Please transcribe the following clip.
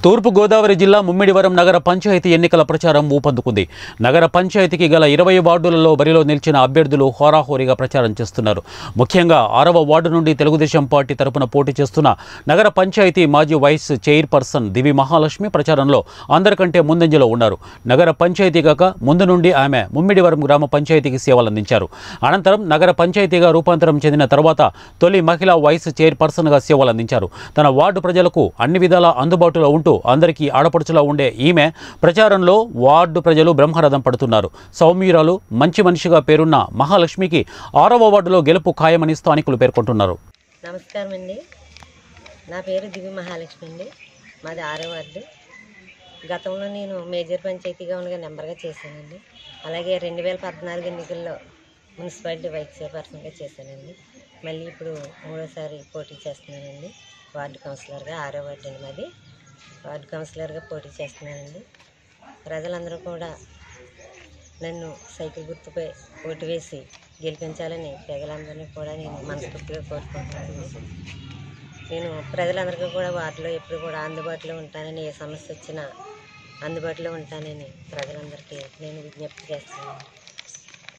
తూర్పు గోదావరి జిల్లా ముమ్మిడివరం నగర పంచాయతీ ఎన్నికల ప్రచారం ఊపందుకుంది నగర పంచాయతీకి గల ఇరవై వార్డులలో బరిలో నిలిచిన అభ్యర్థులు హోరాహోరీగా ప్రచారం చేస్తున్నారు ముఖ్యంగా ఆరవ వార్డు నుండి తెలుగుదేశం పార్టీ తరపున పోటీ చేస్తున్న నగర పంచాయతీ మాజీ వైస్ చైర్పర్సన్ దివి మహాలక్ష్మి ప్రచారంలో అందరికంటే ముందంజలో ఉన్నారు నగర పంచాయతీ కాక ముందు నుండి ఆమె ముమ్మిడివరం గ్రామ పంచాయతీకి సేవలందించారు అనంతరం నగర పంచాయతీగా రూపాంతరం చెందిన తర్వాత తొలి మహిళా వైస్ చైర్పర్సన్గా సేవలందించారు తన వార్డు ప్రజలకు అన్ని విధాల అందుబాటులో ఉంటూ అందరికీ ఆడపడుచులా ఉండే ఈమె ప్రచారంలో వార్డు ప్రజలు బ్రహ్మరథం పడుతున్నారు సౌమ్యురాలు మంచి మనిషిగా పేరున్న మహాలక్ష్మికి ఆరవ వార్డులో గెలుపు ఖాయమని స్థానికులు పేర్కొంటున్నారు నమస్కారం అండి నా పేరు దివి మహాలక్ష్మి అండి మాది ఆరో వార్డు గతంలో నేను మేజర్ పంచాయతీగా ఉండగా నెంబర్గా చేశానండి అలాగే రెండు వేల పద్నాలుగు ఎన్నికల్లో మున్సిపాలిటీ వైస్ చైర్పర్సన్గా చేశానండి మళ్ళీ ఇప్పుడు మూడోసారి పోటీ చేస్తున్నానండి వార్డు కౌన్సిలర్గా ఆరో వార్డు అండి మాది వార్డు కౌన్సిలర్గా పోటీ చేస్తున్నానండి ప్రజలందరూ కూడా నన్ను సైకిల్ గుర్తుపై ఓటు వేసి గెలిపించాలని ప్రజలందరినీ కూడా నేను మనస్ఫూర్తిగా కోరుకుంటున్నాను నేను ప్రజలందరికీ కూడా వాటిలో ఎప్పుడు కూడా అందుబాటులో ఉంటానని ఏ సమస్య వచ్చినా అందుబాటులో ఉంటానని ప్రజలందరికీ నేను విజ్ఞప్తి చేస్తున్నాను